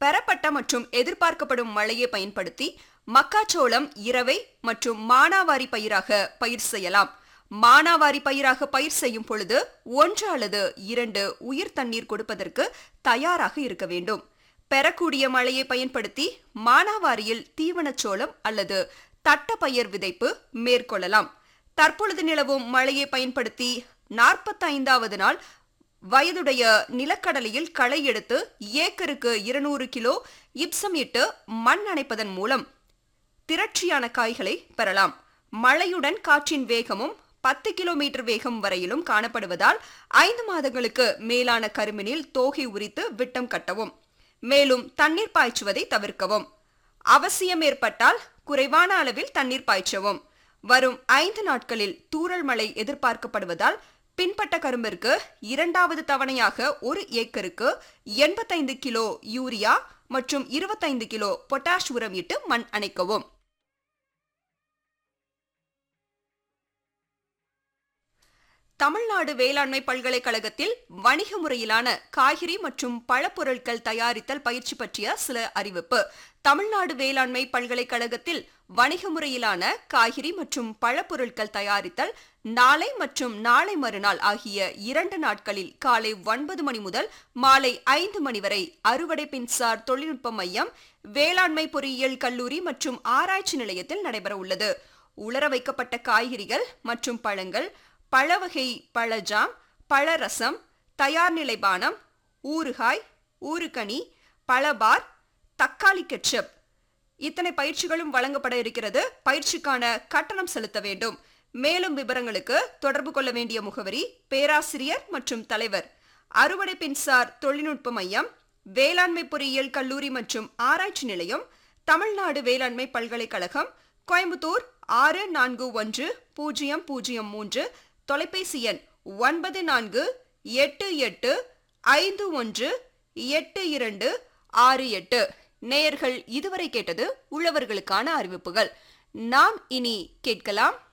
பெறப்பட்ட மற்றும் எதிர்பார்க்கப்படும் மழையை பயன்படுத்தி மக்காச்சோளம் இரவை மற்றும் மானாவாரி பயிராக பயிர் செய்யலாம் மானாவாரி பயிராக பயிர் செய்யும் பொழுது ஒன்று அல்லது இரண்டு உயிர் தண்ணீர் கொடுப்பதற்கு தயாராக இருக்க வேண்டும் பெறக்கூடிய மழையை பயன்படுத்தி மானாவாரியில் தீவனச்சோளம் அல்லது தட்டப்பயிர் விதைப்பு மேற்கொள்ளலாம் தற்பொழுது நிலவும் மழையை பயன்படுத்தி நாற்பத்தைந்தாவது நாள் வயதுடைய நிலக்கடலையில் களை எடுத்து ஏக்கருக்கு இருநூறு கிலோ இப்சம் இட்டு மண் அணைப்பதன் மூலம் திரட்சியான காய்களை பெறலாம் மழையுடன் காற்றின் வேகமும் பத்து கிலோமீட்டர் வேகம் வரையிலும் காணப்படுவதால் ஐந்து மாதங்களுக்கு மேலான கருமினில் தோகை உரித்து விட்டம் கட்டவும் மேலும் தண்ணீர் பாய்ச்சுவதை தவிர்க்கவும் அவசியம் ஏற்பட்டால் குறைவான அளவில் தண்ணீர் பாய்ச்சவும் வரும் ஐந்து நாட்களில் தூறல் மழை எதிர்பார்க்கப்படுவதால் பின்பட்ட கரும்பிற்கு இரண்டாவது தவணையாக ஒரு ஏக்கருக்கு எண்பத்தைந்து கிலோ யூரியா மற்றும் இருபத்தைந்து கிலோ பொட்டாஷ் உரம் இட்டு மண் அணைக்கவும் தமிழ்நாடு வேளாண்மை பல்கலைக்கழகத்தில் வணிக முறையிலான காய்கறி மற்றும் பழப்பொருட்கள் தயாரித்தல் பயிற்சி பற்றிய சில அறிவிப்பு தமிழ்நாடு வேளாண்மை பல்கலைக்கழகத்தில் வணிக முறையிலான காய்கறி மற்றும் பழப்பொருட்கள் தயாரித்தல் நாளை மற்றும் நாளை மறுநாள் ஆகிய இரண்டு நாட்களில் காலை ஒன்பது மணி முதல் மாலை ஐந்து மணி வரை அறுவடை பின்சார் தொழில்நுட்ப மையம் வேளாண்மை பொறியியல் கல்லூரி மற்றும் ஆராய்ச்சி நிலையத்தில் நடைபெற உள்ளது உலர வைக்கப்பட்ட காய்கறிகள் மற்றும் பழங்கள் பழவகை பழஜாம் பழரசம் தயார் நிலை பானம் ஊறுகாய் ஊறுகனி பழபார் தக்காளி கெட்சப் இத்தனை பயிற்சிகளும் வழங்கப்பட இருக்கிறது பயிற்சிக்கான கட்டணம் செலுத்த வேண்டும் மேலும் விவரங்களுக்கு தொடர்பு கொள்ள வேண்டிய முகவரி பேராசிரியர் மற்றும் தலைவர் அறுவடை பின்சார் தொழில்நுட்ப மையம் வேளாண்மை பொறியியல் கல்லூரி மற்றும் ஆராய்ச்சி நிலையம் தமிழ்நாடு வேளாண்மை பல்கலைக்கழகம் கோயம்புத்தூர் ஆறு நான்கு ஒன்று பூஜ்ஜியம் பூஜ்ஜியம் மூன்று தொலைபேசி எண் ஒன்பது நான்கு எட்டு எட்டு ஐந்து ஒன்று எட்டு இரண்டு ஆறு எட்டு நேயர்கள் இதுவரை கேட்டது உழவர்களுக்கான அறிவிப்புகள் நாம் இனி கேட்கலாம்